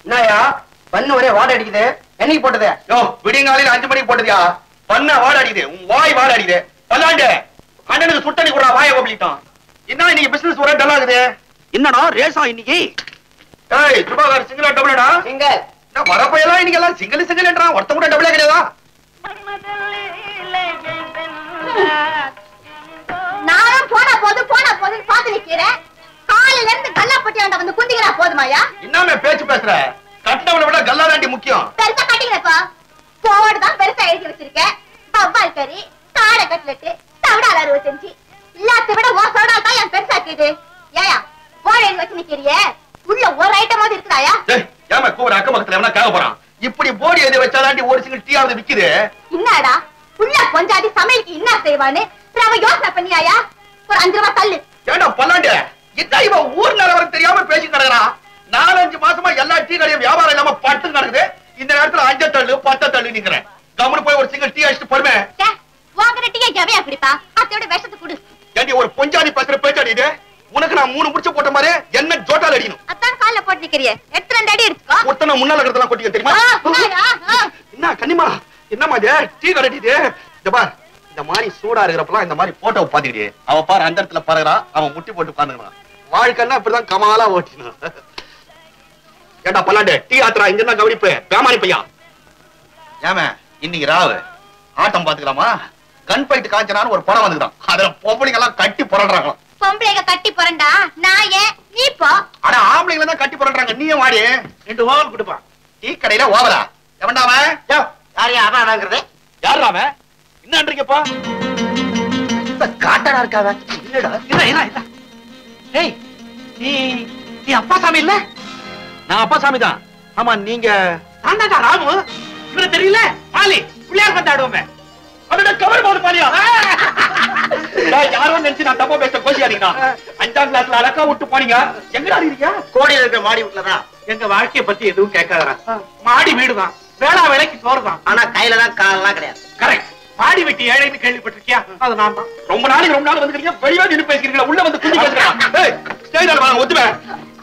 என்னயா பண்ணு ஒரே வாடை அடிக்குது என்னைக்கு போட்டது யோ விடியங்காலையில அஞ்சு மணிக்கு போட்டதியா பண்ண வாட அடிக்குது உன் வாய் வாட அடிக்குது பல்லாண்டு அண்ணனுக்கு சுட்டணி கூட வாய ஓபலிட்டான் என்ன இன்னைக்கு பிசினஸ் ஒரே டல் ஆகுது என்னடா ரேசா இன்னைக்கு ஏய் சுபாகர் சிங்கிளா டபுளடா சிங்கல் என்ன வரப்பையெல்லாம் இன்னைக்கு எல்லாம் சிங்கிள் சிங்கிள்ன்றான் ஒருத்த கூட டபுளே கிடையாதா நானும் போனா போது போனா போதுன்னு பாத்து நிக்கிறேன் காலையில இருந்து கல்லாப்பட்டியாண்ட வந்து குந்திக்கிறா போதுமாயா என்னமே பேச்சு பேசுற கட்டினவனை விட கல்லாதாண்டி முக்கியம் பெருசா கட்டிக்கிறப்பா போடு தான் பெருசா எழுதி வச்சிருக்கேன் பவ்வால் கறி காடை கட்லெட்டு தவிடால அறுவை செஞ்சு எல்லாத்தை விட ஓ சோடால் தான் என் பெருசாக்குது ஏயா போட எழுதி வச்சு நிக்கிறியே உள்ள ஒரு ஐட்டமாவது இருக்குதாயா ஏய் ஏமா கூற அக்கம் பக்கத்துல எவனா கேட்க போறான் இப்படி போடி எழுதி வச்சாதாண்டி ஒரு சிங்கிள் டீ ஆகுது விக்குது என்னடா உள்ள கொஞ்சாதி சமையலுக்கு என்ன செய்வான்னு அவ யோசனை பண்ணியாயா ஒரு அஞ்சு ரூபாய் தள்ளு ஏண்டா பல்லாண்டு இதான் இவன் ஊர் நிலவரம் தெரியாம பேசி கிடக்குறான் நாலஞ்சு மாசமா எல்லா டீ கடையும் வியாபாரம் இல்லாம பட்டு நடக்குது இந்த நேரத்துல அஞ்ச தள்ளு பத்த தள்ளு நிக்கிறேன் கம்முனு போய் ஒரு சிங்கிள் டீ அடிச்சுட்டு பொறுமை ச்சே, வாங்குற டீயை ஜவையா குடிப்பா அத்தையோட விஷத்தை குடு ஏண்டி ஒரு பொஞ்சாதி பேசுற பேச்சாடி இது உனக்கு நான் மூணு முடிச்சு போட்ட மாதிரி என்ன ஜோட்டால் அடிக்கணும் அத்தான் கால்ல போட்டு நிக்கிறியே எடுத்து ரெண்டு அடி எடுத்துக்கோ ஒருத்தனை முன்னால இருக்கிறதெல்லாம் கொட்டிக்க தெரியுமா ஆ, என்னடா, ஆ. என்ன கண்ணிமா என்னம்மா இது டீ கடை இது இந்த பார் இந்த மாதிரி சூடா இருக்கிறப்பலாம் இந்த மாதிரி போட்டோ பாத்துக்கிட்டே அவ பாரு அந்த இடத்துல பாருறா அவன் முட்டி போட்டு பாருங்கிறான் வாழ்க்கைன்னா இப்படிதான் கமாலா ஓட்டினான் ஏண்டா பல்லாண்டு டீ ஆத்துறா இங்க தான் கவனிப்பு பேமானி பையா ஏமே இன்னைக்கு ராவு ஆட்டம் பாத்துக்கலாமா கன் ஃபைட் காஞ்சனான்னு ஒரு படம் வந்துதான் அதுல பொம்பளைங்க எல்லாம் கட்டி புரள்றாங்களாம் பொம்பளைங்க கட்டி போறண்டா நான் ஏன் நீ போ ஆனா ஆம்பளைங்க தான் கட்டி புரள்றாங்க நீயும் வாடி ரெண்டு ஓவல் கொடுப்பான் டீ கடையில ஓவரா எவன்டா அவன் யாரையா அதான் அடாங்கிறது யார் அவன் என்னன்றீங்கப்பா காட்டடா இருக்காவ இல்லடா இல்ல இல்ல இல்ல ஏய் நீ நீ அப்பா சாமி இல்ல நான் அப்பா சாமி தான் ஆமா நீங்க தாண்டாடா ராமு இவரை தெரியல பாலி பிள்ளையார் பந்து ஆடுவோமே அவனோட கவர் போடு பாலியா யாரோ நினைச்சு நான் தப்பா பேச கோஷியாதீங்க அஞ்சாம் கிளாஸ்ல அழகா விட்டு போனீங்க எங்கடா இருக்கீங்க கோடியில இருக்கிற மாடி வீட்டுலதான் எங்க வாழ்க்கைய பத்தி எதுவும் கேட்காதடா மாடி வீடுதான் வேளா வேலைக்கு சோறுதான் ஆனா கையில தான் காலெல்லாம் கிடையாது கரெக்ட் மாடி வெட்டி ஏழைன்னு கேள்விப்பட்டிருக்கியா அது நான் தான் ரொம்ப நாளைக்கு ரொம்ப நாள் வந்துக்கிறீங்க வெளியே நின்னு பேசிக்கிறீங்க உள்ள வந்து குஞ்சு பேசுறேன் ஏய் ஸ்டேஜ்ல வாங்க ஒத்துவேன்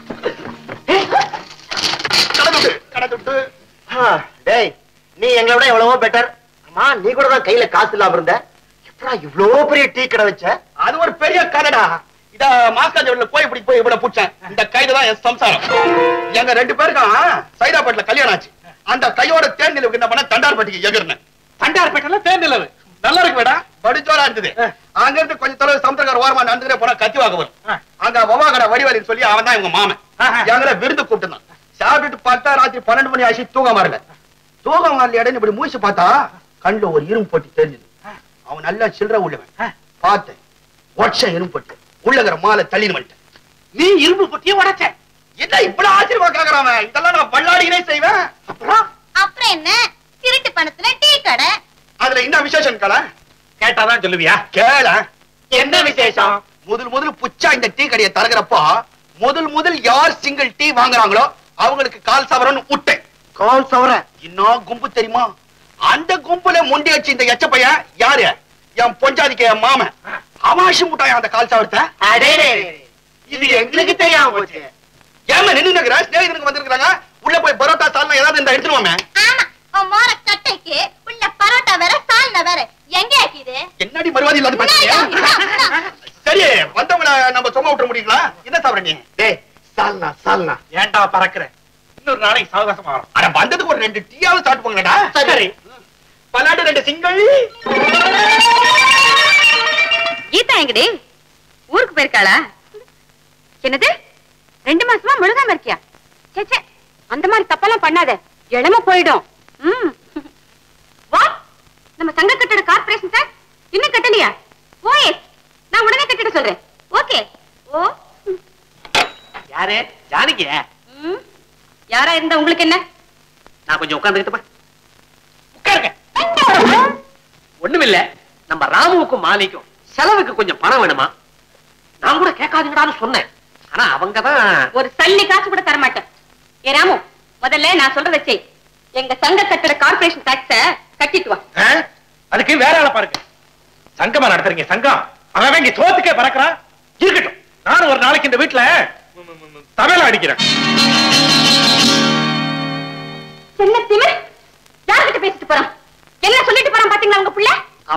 கடந்துட்டு கடந்துட்டு டேய் நீ எங்களை விட எவ்வளவோ பெட்டர் அம்மா நீ கூட தான் கையில காசு இல்லாம இருந்த எப்படா இவ்ளோ பெரிய டீ கடை வச்ச அது ஒரு பெரிய கதைடா இத மாஸ்காஜோட போய் இப்படி போய் இவ்வளவு புடிச்சேன் இந்த கைது தான் என் சம்சாரம் எங்க ரெண்டு பேருக்கும் சைதாப்பேட்ல கல்யாணம் ஆச்சு அந்த கையோட தேன் நிலவுக்கு என்ன பண்ண தண்டார்பட்டிக்கு எகிர்னேன் தண்டார்பேட்டெல்லாம் தேன் நிலவு நல்லா இருக்கு வேடா படிச்சோரா இருந்தது அங்க இருந்து கொஞ்சம் தொலைவு சமுத்திரக்கார ஓரமா நடந்துட்டே போனா கத்தி வாங்க வரும் அங்க வவா கடை வடிவாளின்னு சொல்லி அவன் தான் இவங்க மாமன் ஆஹா. எங்களை விருந்து கூப்பிட்டுருந்தான் சாப்பிட்டுட்டு பார்த்தா ராத்திரி பன்னெண்டு மணி ஆச்சு தூக்கம் வரல தூக்கம் வரல இடம் இப்படி மூச்சு பார்த்தா கண்ணுல ஒரு இரும்பு போட்டு தெரிஞ்சது அவன் நல்லா சில்லற உள்ளவன் பார்த்தேன் ஒட்ச இரும்பு போட்டு உள்ளகிற மாலை தள்ளின்னு வந்துட்டேன் நீ இரும்பு பொட்டிய உடைச்ச என்ன இப்படி ஆச்சரியமா கேக்குறான் இதெல்லாம் நான் பல்லாடினே செய்வேன் அப்புறம் அப்புறம் என்ன திருட்டு பணத்துல டீ கடை அதுல என்ன விசேஷம் கல கேட்டாதான் சொல்லுவியா கேள என்ன விசேஷம் முதல் முதல் புச்சா இந்த டீ கடையை தரகிறப்போ முதல் முதல் யார் சிங்கிள் டீ வாங்குறாங்களோ அவங்களுக்கு கால் சவரன் விட்டேன் கால் சவர இன்னும் கும்பு தெரியுமா அந்த கும்புல முண்டி வச்சு இந்த எச்ச பையன் யாரு என் பொஞ்சாதிக்கு என் மாமன் அவாசி முட்டாயா அந்த கால் சவரத்தை அடே இது எங்களுக்கு தெரியாம போச்சு ஏமா நின்னு நிக்கிற ஸ்நேகிதனுக்கு வந்திருக்காங்க உள்ள போய் பரோட்டா சால்னா ஏதாவது இந்த எடுத்துருவோமே ஆமா உன் மோர கட்டைக்கு உள்ள பரோட்டா வேற சால்னா வேற எங்க ஆக்கிது என்னடி மறுவாதி இல்லாத பேசுறீங்க சரி வந்தவங்கள நம்ம சும்மா விட்டுற முடியுங்களா என்ன சாப்பிடுற நீ டேய் சால்னா சால்னா ஏன்டா பறக்குற இன்னொரு நாளைக்கு சாவகாசமா வரும் அட வந்ததுக்கு ஒரு ரெண்டு டீயாவது சாப்பிட்டு போங்கடா சரி பல்லாண்டு ரெண்டு சிங்கிள் கீதா எங்கடி ஊருக்கு போயிருக்காளா என்னது ரெண்டு மாசமா முழுகாம இருக்கியா சே சே அந்த மாதிரி தப்பெல்லாம் பண்ணாத இளம போயிடும் ம் வா நம்ம சங்க கட்டட கார்பரேஷன் சார் இன்னும் கட்டலையா ஓயே நான் உடனே கட்டிட சொல்றேன் ஓகே ஓ யாரு ஜானகிய ம் யாரா இருந்தா உங்களுக்கு என்ன நான் கொஞ்சம் உட்கார்ந்துக்கிட்டு உட்காருங்க ஒண்ணுமில்ல நம்ம ராமுவுக்கும் மாலிக்கும் செலவுக்கு கொஞ்சம் பணம் வேணுமா நான் கூட கேட்காதீங்கடான்னு சொன்னேன் ஆனா அவங்கதான் ஒரு சல்லி காசு கூட தர மாட்டேன் ஏ ராமு முதல்ல நான் சொல்றதை செய் எங்க சங்க கட்டட கார்பரேஷன் டாக்ஸ கட்டிட்டு வா ஆ? அதுக்கு வேற ஆளை பாருங்க சங்கமா நடத்துறீங்க சங்கம் அவன் இங்க சோத்துக்கே பறக்குறான் இருக்கட்டும் நானும் ஒரு நாளைக்கு இந்த வீட்டுல தவேல அடிக்கிறேன்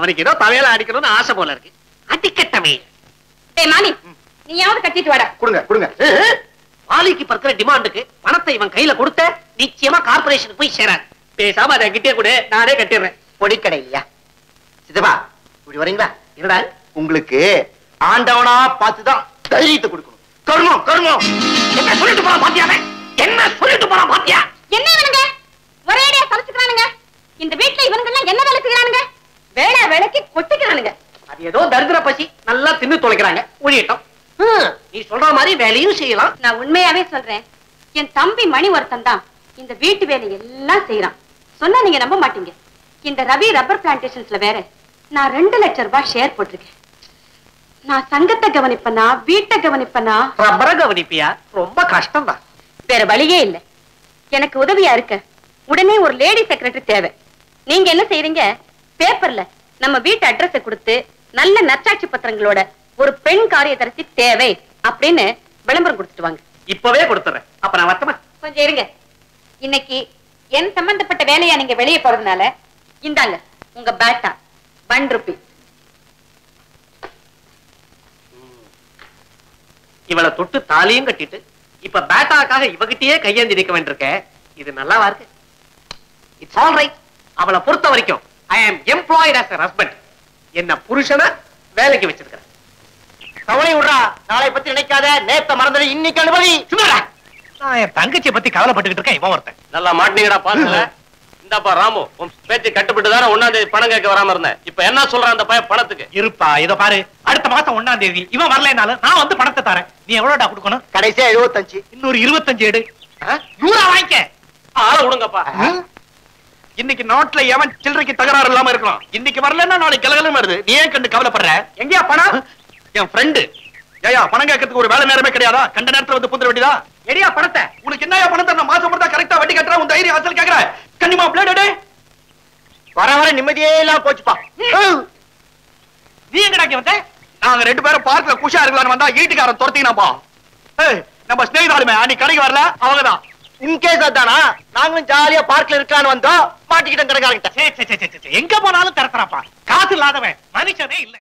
அவனுக்கு ஏதோ தலையில அடிக்கணும்னு ஆசை போல இருக்கு அடிக்கட்டமே டேய் மாணி நீயாவது கட்டிட்டு வாடா கொடுங்க கொடுங்க மாலிக்கு பறக்கிற டிமாண்டுக்கு பணத்தை இவன் கையில கொடுத்த நிச்சயமா கார்பரேஷனுக்கு போய் சேராது பேசாம அதை கிட்டே கொடு நானே கட்டிடுறேன் பொடிக்கடை இல்லையா சித்தப்பா இப்படி வரீங்களா என்னடா உங்களுக்கு ஆண்டவனா பார்த்துதான் தைரியத்தை கொடுக்கணும் கர்மம் கர்மம் என்ன சொல்லிட்டு போறான் பாத்தியாவே என்ன சொல்லிட்டு போறான் பாத்தியா என்ன இவனுங்க ஒரேடியா சமைச்சுக்கிறானுங்க இந்த வீட்டுல இவனுங்க எல்லாம் என்ன வேலை செய்யறானுங்க வேலை வேலைக்கு கொட்டிக்கிறானுங்க அது ஏதோ தரித்திர பசி நல்லா தின்னு தொலைக்கிறாங்க ஒழியட்டும் ஹம், நீ சொல்ற மாதிரி வேலையும் செய்யலாம் நான் உண்மையாவே சொல்றேன் என் தம்பி மணி ஒருத்தன் தான் இந்த வீட்டு வேலை எல்லாம் செய்யறான் சொன்னா நீங்க நம்ப மாட்டீங்க இந்த ரவி ரப்பர் பிளான்டேஷன்ஸ்ல வேற நான் ரெண்டு லட்சம் ரூபாய் ஷேர் போட்டிருக்கேன் நான் சங்கத்தை கவனிப்பனா வீட்டை கவனிப்பனா ரப்பர கவனிப்பியா ரொம்ப கஷ்டம் தான் வேற வழியே இல்ல எனக்கு உதவியா இருக்க உடனே ஒரு லேடி செக்ரட்டரி தேவை நீங்க என்ன செய்றீங்க பேப்பர்ல நம்ம வீட்டு அட்ரஸ கொடுத்து நல்ல நற்சாட்சி பத்திரங்களோட ஒரு பெண் காரியதரிசி தேவை அப்படின்னு விளம்பரம் கொடுத்துட்டு வாங்க இப்பவே கொடுத்துறேன் அப்ப நான் வத்தமா கொஞ்சம் இருங்க இன்னைக்கு என் சம்பந்தப்பட்ட வேலையா நீங்க வெளியே போறதுனால இந்தாங்க உங்க பேட்டா ஒன் ருபி இவளை தொட்டு தாலியும் கட்டிட்டு இப்ப பேட்டாக்காக இவகிட்டயே கையேந்தி நிக்க வேண்டியிருக்க இது நல்லாவா இருக்கு இட்ஸ் ஆல் ரைட் அவளை பொறுத்த வரைக்கும் ஐ ஆம் எம்ப்ளாய்ட் as a husband என்ன புருஷனை வேலைக்கு வச்சிருக்கிறேன் கவலை விடுறா நாளை பத்தி நினைக்காத நேத்த மறந்தது இன்னைக்கு அனுபவி சும்மாடா. நான் என் தங்கச்சியை பத்தி கவலைப்பட்டுக்கிட்டு இருக்கேன் இவன் ஒருத்தன் நல்லா மாட்டீங்கடா பாருங்க இந்தாப்பா ராமு உன் பேச்சு கட்டுப்பட்டு தானே ஒன்னாம் தேதி பணம் கேட்க வராம இருந்தேன் இப்ப என்ன சொல்றான் அந்த பையன் பணத்துக்கு இருப்பா இத பாரு அடுத்த மாசம் ஒண்ணாம் தேதி இவன் வரலைனாலும் நான் வந்து பணத்தை தரேன் நீ எவ்வளவுடா கொடுக்கணும் கடைசியா எழுபத்தஞ்சு இன்னொரு இருபத்தஞ்சு எடு நூறா வாங்கிக்க ஆள விடுங்கப்பா இன்னைக்கு நாட்டுல எவன் சில்லறைக்கு தகராறு இல்லாம இருக்கலாம் இன்னைக்கு வரலன்னா நாளைக்கு கலகலம் வருது நீ ஏன் கண்டு கவலைப்படுற எங்கயா பணம் என் ஃப்ரெண்டு ஏயா பணம் கேட்கறதுக்கு ஒரு வேலை நேரமே கிடையாதா கண்ட நேரத்துல வந்து புந்துட வேண்டியதா எடியா பணத்தை உனக்கு என்னயா பணம் தரணும் மாசம் மட்டும் கரெக்டா வட்டி கட்டுற உன் தைரியம் அசல் கேக்குற கண்டிப்பா பிளேட் வர வர நிம்மதியே இல்லாம போச்சுப்பா நீ எங்கடா இங்க வந்த நாங்க ரெண்டு பேரும் பார்க்ல குஷா இருக்கலாம்னு வந்தா ஈட்டுக்காரன் துரத்தினாப்பா ஏய் நம்ம ஸ்நேகிதாலுமே அன்னைக்கு கடைக்கு வரல அவங்கதான் இன்கேஸ் அதானா நாங்களும் ஜாலியா பார்க்ல இருக்கலாம்னு வந்தோம் மாட்டிக்கிட்டோம் கடைக்காரங்கிட்ட சே, சே, சே, சே, சே, எங்க போனாலும் திறத்துறாப்பா காசு இல்லாதவன் மனுஷனே இல்ல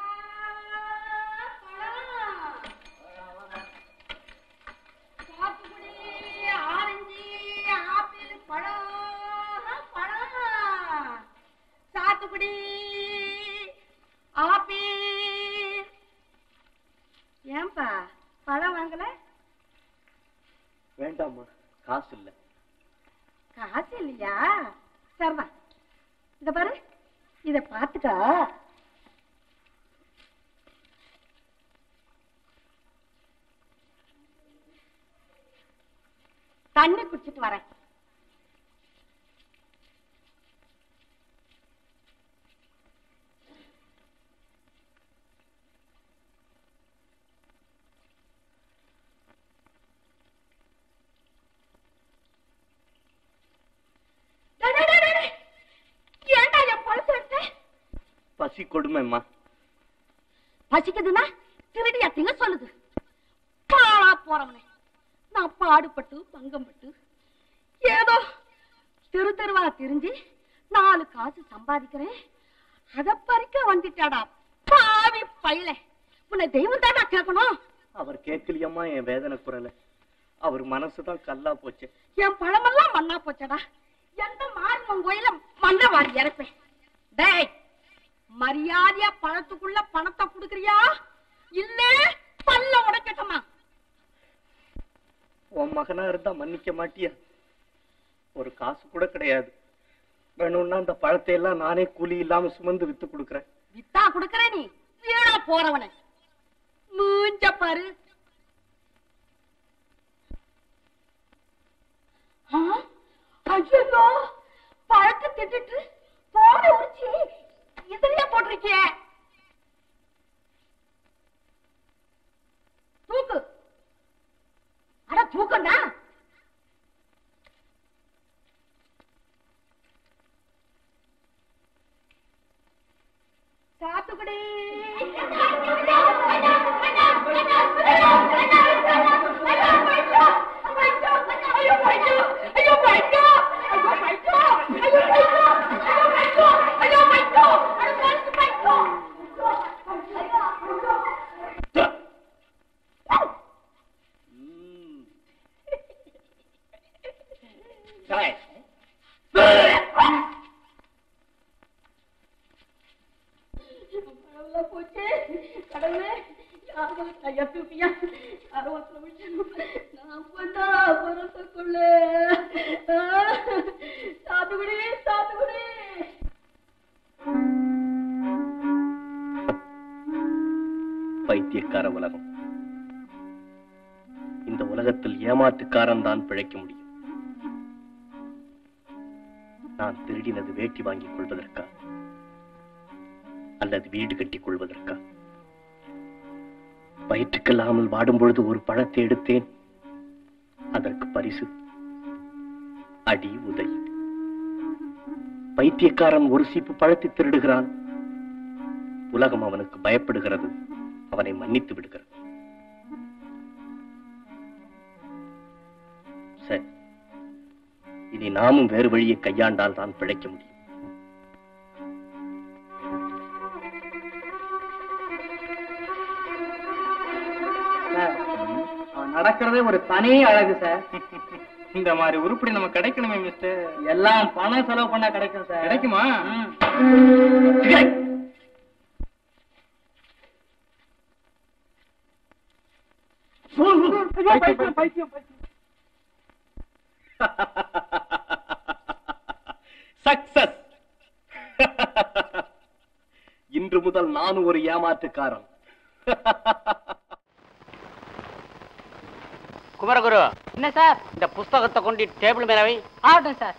சாத்துக்குடி ஆப்பிள் ஏன்பா பழம் வாங்கல வேண்டாம்மா காசு இல்ல காசு இல்லையா சரிதான் இத பாரு இத பாத்துக்கா தண்ணி குடிச்சிட்டு வரேன் டேய், டேய், டேய், டேய். ஏன்டா என் பழத்தை எடுத்த? பசி கொடுமைம்மா பசிக்குதுன்னா திருடியா திங்க சொல்லுது பாழா போறவனே நான் பாடுபட்டு பங்கம்பட்டு ஏதோ தெரு தெருவா திரிஞ்சு நாலு காசு சம்பாதிக்கிறேன் அத பறிக்க வந்துட்டாடா பாவி பையல உன்னை தெய்வம் தாடா கேட்கணும் அவர் கேட்கலையம்மா என் வேதனை குரல அவர் மனசுதான் கல்லா போச்சு என் பழமெல்லாம் மண்ணா போச்சடா எந்த மாரியம்மன் கோயில மண்ணை வாரி இறப்பேன் டேய் மரியாதையா பழத்துக்குள்ள பணத்தை குடுக்கறியா இல்ல பல்ல உடைக்கட்டுமா உன் மகனா இருந்தா மன்னிக்க மாட்டியா ஒரு காசு கூட கிடையாது வேணும்னா அந்த பழத்தை எல்லாம் நானே கூலி இல்லாம சுமந்து வித்து கொடுக்கறேன் வித்தா குடுக்கற நீ வீணா போறவன மூஞ்ச பாரு ஆ? ஐயோ பழத்தை திட்டுட்டு போன உரிச்சு இதுலயே போட்டிருக்கிய தூக்கு அட தூக்கண்டா சாத்துக்குடி ஐயோ போச்சு கடவுளே யாரும் ஐயா தூக்கியா யாரும் ஒருத்தர் விட்டு நான் பண்ணா மனசுக்குள்ள சாத்துக்குடி சாத்துக்குடி பைத்தியக்கார உலகம் இந்த உலகத்தில் ஏமாற்றுக்காரன் தான் பிழைக்க முடியும் நான் திருடினது வேட்டி வாங்கிக் கொள்வதற்கா அல்லது வீடு கட்டிக் கொள்வதற்கா வயிற்றுக்கல்லாமல் வாடும் பொழுது ஒரு பழத்தை எடுத்தேன் அதற்கு பரிசு அடி உதை பைத்தியக்காரன் ஒரு சீப்பு பழத்தை திருடுகிறான் உலகம் அவனுக்கு பயப்படுகிறது அவனை மன்னித்து விடுகிறது சரி இனி நாமும் வேறு வழியை கையாண்டால் தான் பிழைக்க முடியும் அவன் நடக்கிறதே ஒரு தனி அழகு சார் இந்த மாதிரி உருப்படி நம்ம கிடைக்கணுமே மிஸ்டர் எல்லாம் பணம் செலவு பண்ணா கிடைக்கும் சார் கிடைக்குமா சக்சஸ் இன்று முதல் நானும் ஒரு ஏமாற்றுக்காரன் குமரகுரு என்ன சார் இந்த புஸ்தகத்தை கொண்டு டேபிள் மேல வை ஆகட்டும் சார்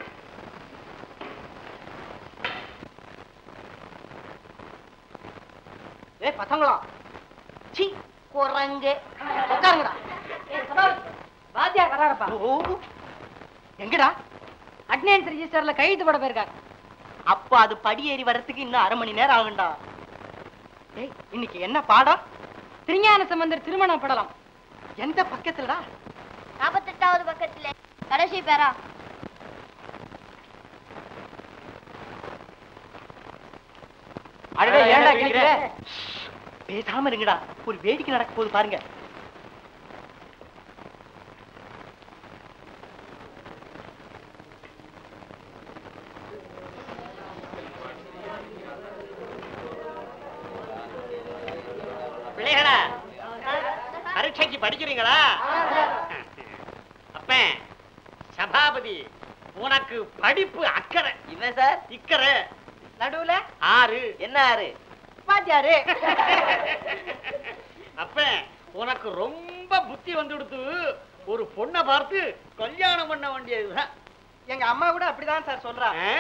ஏ பசங்களா சி குரங்கு உட்காருங்கடா வாத்தியார் வராரப்பா ஓ, எங்கடா அட்னன்ஸ் ரிஜிஸ்டர்ல கைது போட போயிருக்காங்க அப்ப அது படி ஏறி வர்றதுக்கு இன்னும் அரை மணி நேரம் ஆகும்டா ஏய் இன்னைக்கு என்ன பாடம் திருஞான சம்பந்தர் திருமணம் படலாம் எந்த பக்கத்துலடா நாற்பத்தெட்டாவது பக்கத்துல கடைசி பேரா அடடே ஏன்டா கிழிக்கிற பேசாம இருங்கடா ஒரு வேடிக்கை நடக்க போகுது பாருங்க பிள்ளைகளா பரீட்சைக்கு படிக்கிறீங்களா அப்ப சபாபதி உனக்கு படிப்பு அக்கறை இவன் சார் இக்கறை நடுவுல ஆறு என்ன ஆறு வாத்தியாரு அப்ப உனக்கு ரொம்ப புத்தி வந்துடுத்து ஒரு பொண்ணை பார்த்து கல்யாணம் பண்ண வேண்டியதுதான் எங்க அம்மா கூட அப்படிதான் சார் சொல்றா ஆ.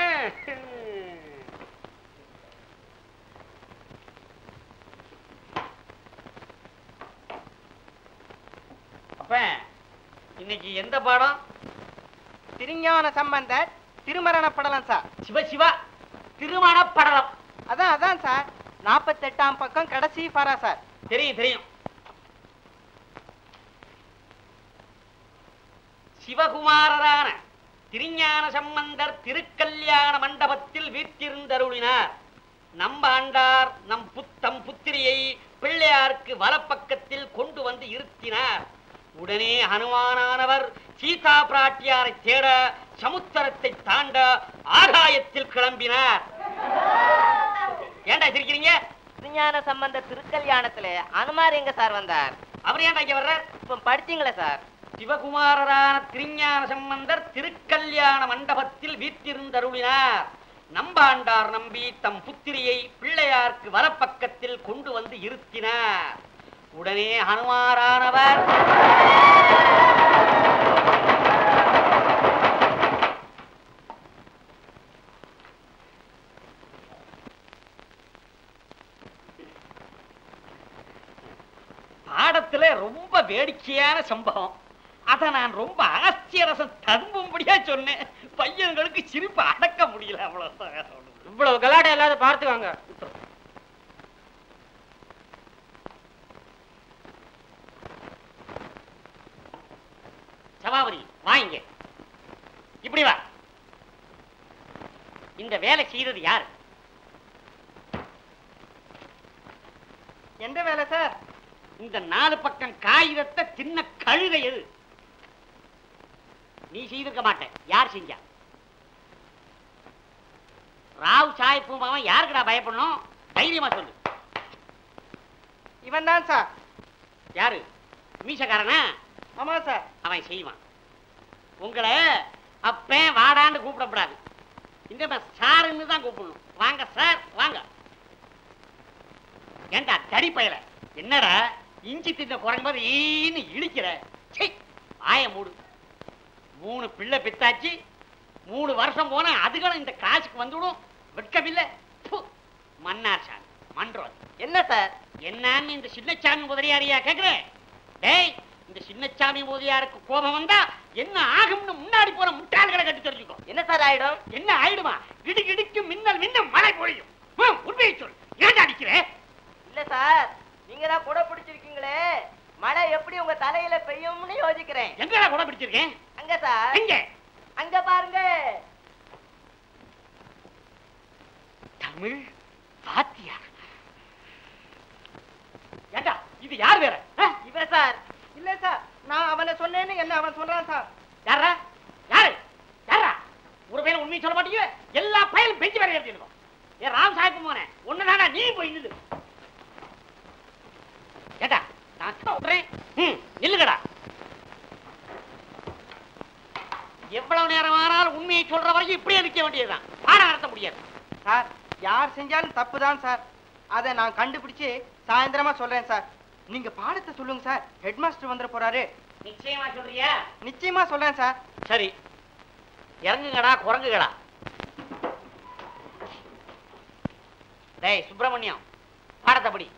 அப்ப இன்னைக்கு எந்த பாடம் திருஞான சம்பந்தர் திருமரண படலம் சார் சிவ சிவா திருமண படலம் அதான் அதான் சார் நாற்பத்தெட்டாம் பக்கம் கடைசி பாரா சார் தெரியும் தெரியும் சிவகுமாரரான திருஞான சம்பந்தர் திருக்கல்யாண மண்டபத்தில் வீற்றிருந்தருளினார் நம்ப ஆண்டார் நம் புத்தம் புத்திரியை பிள்ளையாருக்கு வலப்பக்கத்தில் கொண்டு வந்து இருத்தினார் உடனே ஹனுமானானவர் சீதா பிராட்டியாரை தேட சமுத்திரத்தை தாண்ட ஆகாயத்தில் கிளம்பினார் ஏன்டா சிரிக்கிறீங்க திருஞான சம்பந்த திருக்கல்யாணத்துல அனுமார் எங்க சார் வந்தார் அவர் ஏன்டா இங்க வர்றார் இப்ப படிச்சீங்களே சார் சிவகுமாரரான திருஞான சம்பந்தர் திருக்கல்யாண மண்டபத்தில் வீற்றிருந்தருளினார் நம்பாண்டார் நம்பி தம் புத்திரியை பிள்ளையாருக்கு வலப்பக்கத்தில் கொண்டு வந்து இருத்தினார் உடனே ஹனுமாரானவர் பாடத்துல ரொம்ப வேடிக்கையான சம்பவம் அத நான் ரொம்ப ஆச்சரியரசம் ததும்பும்படியா சொன்னேன் பையன்களுக்கு சிரிப்பு அடக்க முடியல அவ்வளவு இவ்வளவு கலாட்டம் இல்லாத பார்த்துவாங்க சபாபதி வாங்க இப்படி வா இந்த வேலை செய்தது யாரு எந்த வேலை சார் இந்த நாலு பக்கம் காகிதத்தை சின்ன கழுதை எது நீ செய்திருக்க மாட்ட யார் செஞ்சா ராவ் சாய்ப்பு அவன் யாருக்குடா பயப்படணும் தைரியமா சொல்லு இவன் தான் சார் யாரு மீசக்காரனா ஆமா சார் அவன் செய்வான் உங்களை அப்பேன் வாடான்னு கூப்பிடக்கூடாது இந்த மாதிரி சாருன்னு தான் கூப்பிடணும் வாங்க சார் வாங்க ஏண்டா தடி பயல என்னடா இஞ்சி தின்ன குறைஞ்ச மாதிரி ஈன்னு இழிக்கிற சீ ஆய மூடு மூணு பிள்ளை பித்தாச்சு மூணு வருஷம் போனா அதுகளும் இந்த காசுக்கு வந்துடும் வெட்கமில்லை ப்பு, மன்னார் சாமி மன்றம் என்ன சார் என்னன்னு இந்த சின்னச்சாமி முதலியாரியா கேக்குறேன் டேய் இந்த சின்னச்சாமி முதலியாருக்கு கோபம் வந்தா என்ன ஆகும்னு முன்னாடி போற முட்டாள்களை கட்டி தெரிஞ்சுக்கோ என்ன சார் ஆயிடும் என்ன ஆயிடுமா இடி இடிக்கும் மின்னல் மின்னும் மழை பொழியும் ஹம், உண்மையை சொல் ஏன்டா அடிக்கிற இல்ல சார் நீங்க தான் குடை பிடிச்சிருக்கீங்களே மழை எப்படி உங்க தலையில பெய்யும்னு யோசிக்கிறேன் எங்கடா கூட பிடிச்சிருக்கேன் அங்க சார் எங்க அங்க பாருங்க தமிழ் வாத்தியார் ஏண்டா இது யார் வேற ஆ? இவன் சார் இல்ல சார் நான் அவனை சொன்னேன்னு என்ன அவன் சொல்றான் சார் யாரா யாரு யாரா ஒரு பையன் உண்மையை சொல்ல மாட்டீங்க எல்லா பையனும் பெஞ்சு வேற எழுதிருக்கோம் ஏ ராம் சாஹிப் மோனே ஒண்ணுதானா நீ போய் நில்லு ஏட்டா நான் சொல்றேன் ம் நில்லுங்கடா எவ்வளவு நேரம் ஆனாலும் உண்மையை சொல்ற வரைக்கும் இப்படியே நிக்க வேண்டியதுதான் பாடம் நடத்த முடியாது சார் யார் செஞ்சாலும் தப்பு தான் சார் அதை நான் கண்டுபிடிச்சு சாயந்தரமா சொல்றேன் சார் நீங்க பாடத்தை சொல்லுங்க சார் ஹெட் மாஸ்டர் வந்துட போறாரு நிச்சயமா சொல்றியா நிச்சயமா சொல்றேன் சார் சரி இறங்குங்கடா குரங்குகளா டேய் சுப்பிரமணியம் பாடத்தை படி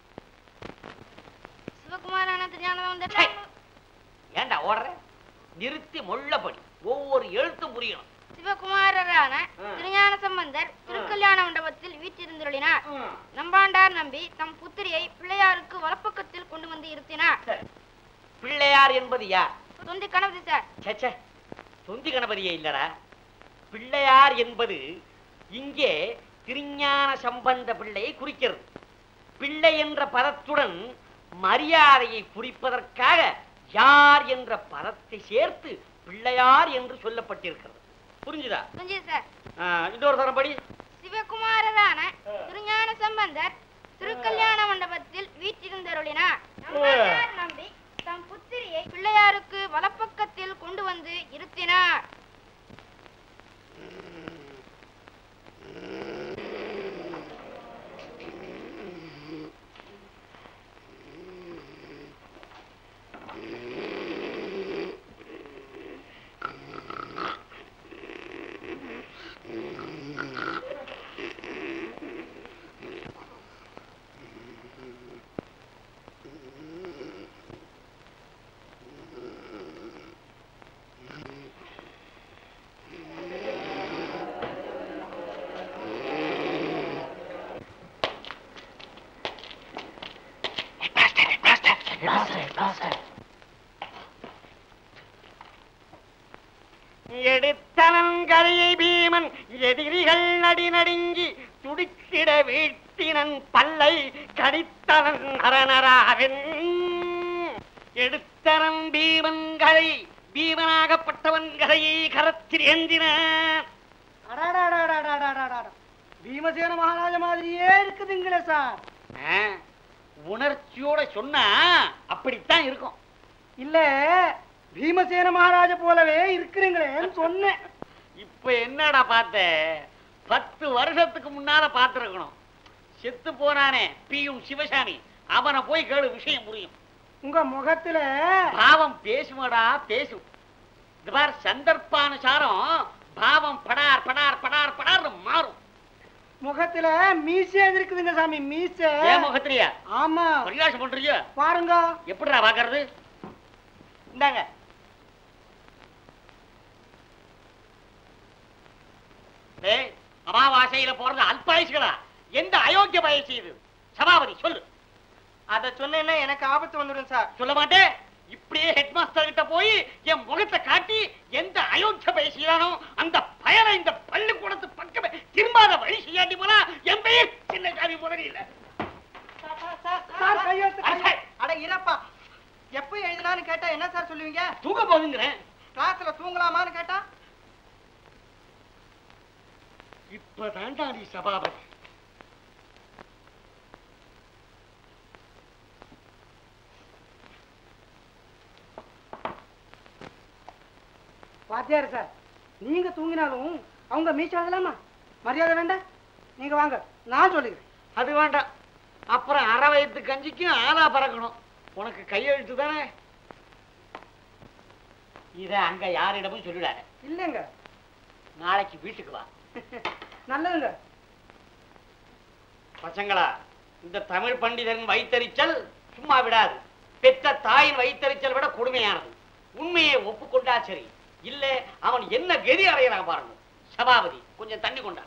சிவகுமாரான திருஞானந்த ச்சை. ஏன்டா ஓடுற நிறுத்தி முள்ளபடி ஒவ்வொரு எழுத்தும் புரியணும் சிவகுமாரரான திருஞான சம்பந்தர் திருக்கல்யாண மண்டபத்தில் வீற்றிருந்துள்ளினார் நம்பாண்டார் நம்பி தம் புத்திரியை பிள்ளையாருக்கு வலப்பக்கத்தில் கொண்டு வந்து இருத்தினார் பிள்ளையார் என்பது யார் தொந்தி கணபதி சார் ச்சே தொந்தி கணபதியே இல்லடா பிள்ளையார் என்பது இங்கே திருஞான சம்பந்த பிள்ளையை குறிக்கிறது பிள்ளை என்ற பதத்துடன் மரியாதையை குறிப்பதற்காக யார் என்ற பதத்தை சேர்த்து பிள்ளையார் என்று சொல்லப்பட்டிருக்கிறது புரிஞ்சுதா புரிஞ்சுது சார் ஆ, இன்னொரு தரம் படி சிவகுமாரரான திருஞான சம்பந்தர் திருக்கல்யாண மண்டபத்தில் வீற்றிருந்தருளினார் நம்பாண்டார் நம்பி தம் புத்திரியை பிள்ளையாருக்கு வலப்பக்கத்தில் கொண்டு வந்து இருத்தினார் எடுத்தனன் கரையை பீமன் எதிரிகள் நடி நடுங்கி துடித்திட வீழ்த்தினன் பல்லை கடித்தனன் அரணராவன் எடுத்தனன் பீமன் கரை பீமனாகப்பட்டவன் கரையை கரத்தில் ஏந்தினான் பீமசேன மகாராஜ மாதிரியே இருக்குதுங்களே சார் ஆ, உணர்ச்சியோட சொன்னா அப்படித்தான் இருக்கும் இல்ல பீமசேன மகாராஜ போலவே இருக்கிறீங்களேன்னு சொன்னேன் இப்ப என்னடா பார்த்த பத்து வருஷத்துக்கு முன்னால பார்த்திருக்கணும் செத்து போனானே பியும் சிவசாமி அவனை போய் கேளு விஷயம் புரியும் உங்க முகத்துல பாவம் பேசுமடா பேசும் இந்த பார் சந்தர்ப்பானுசாரம் பாவம் படார் படார் படார் படார் மாறும் முகத்துல மீசை இருக்குதுங்க சாமி மீசை ஏன் முகத்திரியா ஆமா பரிகாசம் பண்றீங்க பாருங்க எப்படிடா பாக்குறது இந்தாங்க டேய், அமாவாசையில போறது அல்பாயுசுகளா எந்த அயோக்கிய பயசு இது சபாபதி சொல்லு அத சொன்னேன்னா எனக்கு ஆபத்து வந்துடும் சார் சொல்ல மாட்டேன் இப்படியே ஹெட் மாஸ்டர் கிட்ட போய் என் முகத்தை காட்டி எந்த அயோக்கிய பேசுகிறானோ அந்த பயனை இந்த பள்ளிக்கூடத்து பக்கமே திரும்பாத வழி செய்யாண்டி போனா என் பெயர் சின்ன சாமி முதலி இல்ல சார் கையெழுத்து கையெழுத்து. அட இறப்பா எப்ப எழுதினான்னு கேட்டா என்ன சார் சொல்லுவீங்க தூங்க போகுங்கிறேன் கிளாஸ்ல தூங்கலாமான்னு கேட்டா இப்பதான்டா நீ சபாபதி வாத்தியார் சார் நீங்க தூங்கினாலும் அவங்க மீச்சு ஆகலாமா மரியாதை வேண்டாம் நீங்க வாங்க நான் சொல்லுகிறேன் அது வேண்டாம் அப்புறம் அரை வயத்து கஞ்சிக்கும் ஆளா பறக்கணும் உனக்கு கையெழுத்து தானே இத அங்க யாரிடமும் சொல்லிடாத இல்லைங்க நாளைக்கு வீட்டுக்கு வா நல்லதுங்க பசங்களா இந்த தமிழ் பண்டிதன் வைத்தறிச்சல் சும்மா விடாது பெற்ற தாயின் வைத்தறிச்சல் விட கொடுமையானது உண்மையை ஒப்புக்கொண்டா சரி இல்ல அவன் என்ன கதி அடையறான் பாருங்க சபாபதி கொஞ்சம் தண்ணி கொண்டா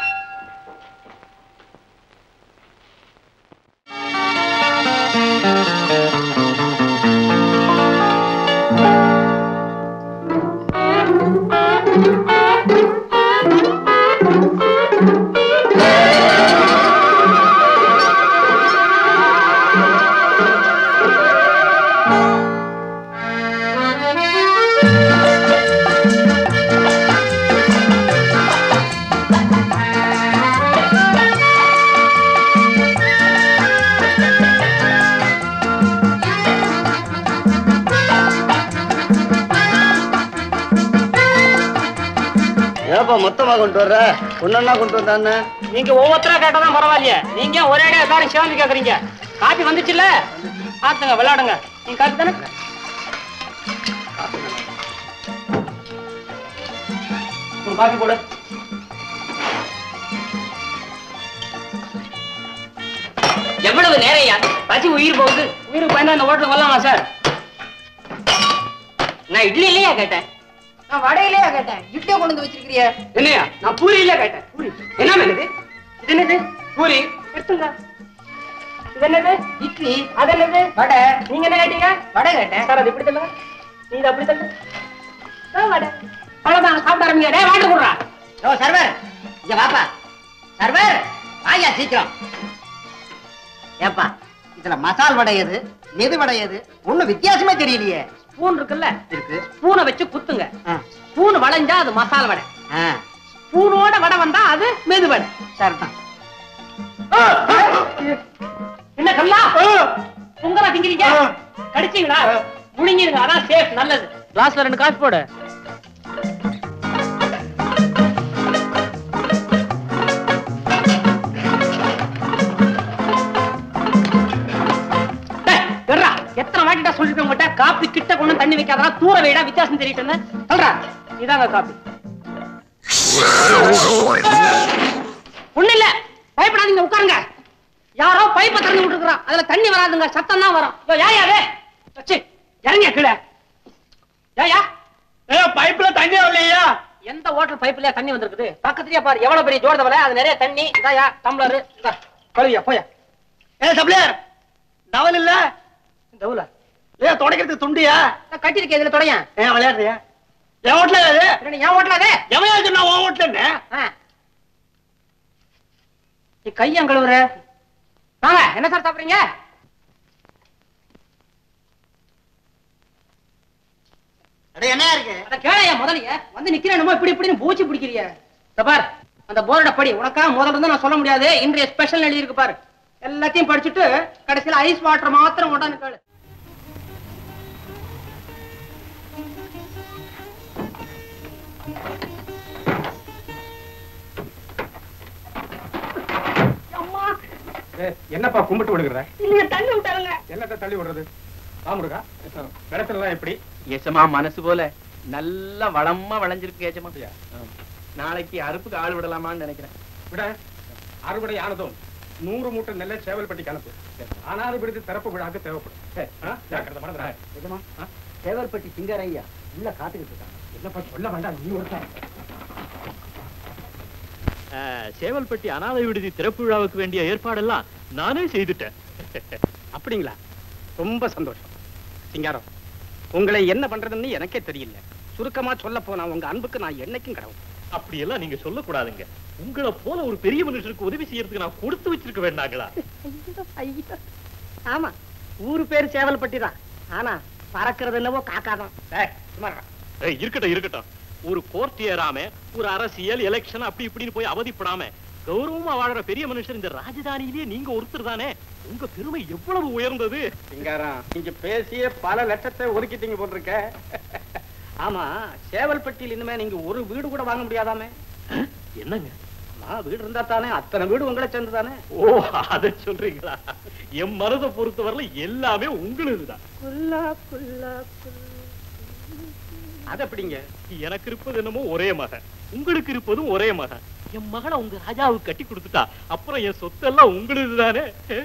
ஏப்பா மொத்தமா கொண்டு வர்ற ஒன்னா கொண்டு வந்தானே நீங்க ஒவ்வொருத்தரா கேட்டாதான் பரவாயில்லையே நீங்க ஒரே அடியா எல்லாரும் சேர்ந்து கேக்குறீங்க காப்பி வந்துச்சுல்ல ஆத்துங்க விளையாடுங்க நீங்க காப்பி தானே உன் காப்பி போடு எவ்வளவு நேரையா பசி உயிர் போகுது உயிருக்கு பயந்தா இந்த ஹோட்டலுக்கு வரலாமா சார் நான் இட்லி இல்லையா கேட்டேன் நான் வடையிலேயே கேட்டேன் இட்லியை கொண்டு வந்து வச்சிருக்கிறிய என்னையா நான் பூரி இல்ல கேட்டேன் பூரி என்ன என்னது இது என்னது பூரி எடுத்துங்க இது என்னது இட்லி அது என்னது வடை நீங்க என்ன கேட்டீங்க வடை கேட்டேன் சார் அது இப்படி தள்ளுங்க நீ இது அப்படி தள்ளு ஆ, வடை அவ்வளவுதான் சாப்பிட ஆரம்பிங்க டேய் வாட்டு போடுறா ஓ சர்வர் இங்க வாப்பா சர்வர் வாயா சீக்கிரம் ஏப்பா இதுல மசால் வடை எது மெது வடை எது ஒண்ணும் வித்தியாசமே தெரியலையே ஸ்பூன் இருக்குல்ல இருக்கு ஸ்பூனை வச்சு குத்துங்க ஆ. ஸ்பூன் வளைஞ்சா அது மசால் வடை ஆ, ஸ்பூனோட வடை வந்தா அது மெது வடை சரிதான் என்ன கல்லா உங்களா திங்கிறீங்க கடிச்சீங்களா முழுங்கிருங்க அதான் சேஃப் நல்லது கிளாஸ்ல ரெண்டு காசு போடு டேய், எட்ரா, எத்தனை வாட்டிட்டா சொல்லிருக்கேன் உங்ககிட்ட காப்பி கிட்ட கொண்டு வந்து தண்ணி வைக்காதா தூர வைடா வித்தியாசம் தெரியிட்டு இருந்தேன் சொல்றா இதாங்க காப்பி ஒண்ணு இல்ல பயப்படாதீங்க உட்காருங்க யாரோ பைப்பை திறந்து விட்டுருக்கான் அதுல தண்ணி வராதுங்க சத்தம் தான் வரும் யோ, யாயா அது ச்சீ, இறங்க கீழே யாயா பைப்ல தண்ணி வரலையா எந்த வாட்டர் பைப்லயா தண்ணி வந்திருக்குது பக்கத்துலயே பாரு எவ்வளவு பெரிய ஜோர் தவளை அது நிறைய தண்ணி இதாயா டம்ளர் இந்தா கழுவியா போயா ஏ சப்ளையர் டவல் இல்ல தவுல ஏ துடைக்கிறதுக்கு துண்டியா நான் கட்டிருக்கேன் இதுல தொடையன் ஏன் விளையாடுறியா என் வீட்டுல அது ஏன் ஓட்டலாதே எவையாச்சும் நான் உன் வீட்டுல என்ன நீ கையன் கழுவுற வாங்க என்ன சார் சாப்பிடுறீங்க என்ன இருக்கு அத கேளையா முதலைய வந்து நிக்கிறேன் இப்படி இப்படின்னு பூச்சி பிடிக்கிறிய இந்த பார் அந்த போர்ட படி உனக்கா முதல்ல இருந்து நான் சொல்ல முடியாது இன்றைய ஸ்பெஷல் எழுதி இருக்கு பாரு எல்லாத்தையும் படிச்சுட்டு கடைசியில ஐஸ் வாட்டர் மாத்திரம் உடனே கேளு என்னப்பா கும்பிட்டு விடுகிற இல்லைங்க தண்ணி விட்டாருங்க என்னத்தை தள்ளி விடுறது ராமுருகா இடத்துலதான் எப்படி ஏசமா மனசு போல நல்ல வளமா விளைஞ்சிருக்கு ஏஜமா நாளைக்கு அறுப்புக்கு ஆள் விடலாமான்னு நினைக்கிறேன் விட அறுவடை ஆனதும் நூறு மூட்டை நெல்லை சேவல்பட்டிக்கு அனுப்பு ஆனாறு விடுதி திறப்பு விழாக்கு தேவைப்படும் ஆ, ஜாக்கிரதை மறந்துடாத. சேவல்பட்டி சிங்கரையா உள்ள காத்துக்கிட்டு இருக்காங்க என்னப்பா சொல்ல வேண்டாம் நீ ஒருத்தன் சேவல்பட்டி அனாதை விடுதி திறப்பு விழாவுக்கு வேண்டிய ஏற்பாடெல்லாம் நானே செய்துட்டேன் அப்படிங்களா ரொம்ப சந்தோஷம் சிங்காரம் உங்களை என்ன பண்றதுன்னு எனக்கே தெரியல சுருக்கமா சொல்ல போனா உங்க அன்புக்கு நான் என்னைக்கும் கடவுள் அப்படியெல்லாம் நீங்க சொல்லக்கூடாதுங்க உங்களை போல ஒரு பெரிய மனுஷருக்கு உதவி செய்யறதுக்கு நான் கொடுத்து வச்சிருக்க வேண்டாங்களா ஐயோ ஆமா ஊரு பேரு சேவல்பட்டி தான் ஆனா பறக்கிறது என்னவோ காக்கா தான் டேய், சும்மா இருடா. ஏய், இருக்கட்டும் இருக்கட்டும் ஒரு கோர்ட் ஏறாம ஒரு அரசியல் எலெக்ஷன் அப்படி இப்படின்னு போய் அவதிப்படாம கௌரவமா வாழற பெரிய மனுஷன் இந்த ராஜதானியிலேயே நீங்க ஒருத்தர் தானே உங்க பெருமை எவ்வளவு உயர்ந்தது சிங்காரம் நீங்க பேசிய பல லட்சத்தை ஒதுக்கிட்டீங்க போட்டிருக்க ஆமா சேவல்பட்டியில் இனிமே நீங்க ஒரு வீடு கூட வாங்க முடியாதாமே என்னங்க ஆமா வீடு இருந்தா தானே அத்தனை வீடு உங்களை சேர்ந்து தானே ஓ அத சொல்றீங்களா என் மனதை பொறுத்தவரையில எல்லாமே உங்களுதுதான் புல்லா புல்லா அது எப்படிங்க எனக்கு இருப்பது என்னமோ ஒரே மகன் உங்களுக்கு இருப்பதும் ஒரே மகன் என் மகளை உங்க ராஜாவுக்கு கட்டி கொடுத்துட்டா அப்புறம் என் சொத்தெல்லாம் உங்களுது தானே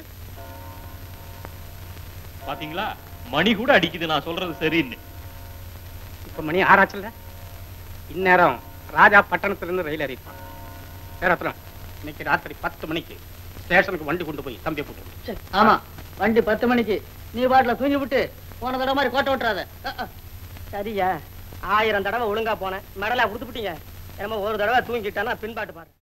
பாத்தீங்களா மணி கூட அடிக்குது நான் சொல்றது சரின்னு இப்ப மணி ஆறாச்சுல்ல இந்நேரம் ராஜா பட்டணத்திலிருந்து ரயில் அறிவிப்பான் பேரத்திரம் இன்னைக்கு ராத்திரி பத்து மணிக்கு ஸ்டேஷனுக்கு வண்டி கொண்டு போய் தம்பியை போட்டு ஆமா வண்டி பத்து மணிக்கு நீ பாட்டுல தூங்கி விட்டு போன தடவை மாதிரி கோட்டை விட்டுறாத அஹ், அஹ். சரியா ஆயிரம் தடவை ஒழுங்கா போனேன் மெடலா கொடுத்துட்டீங்க என்னமோ ஒரு தடவை தூங்கிட்டானா பின்பாட்டு பாரு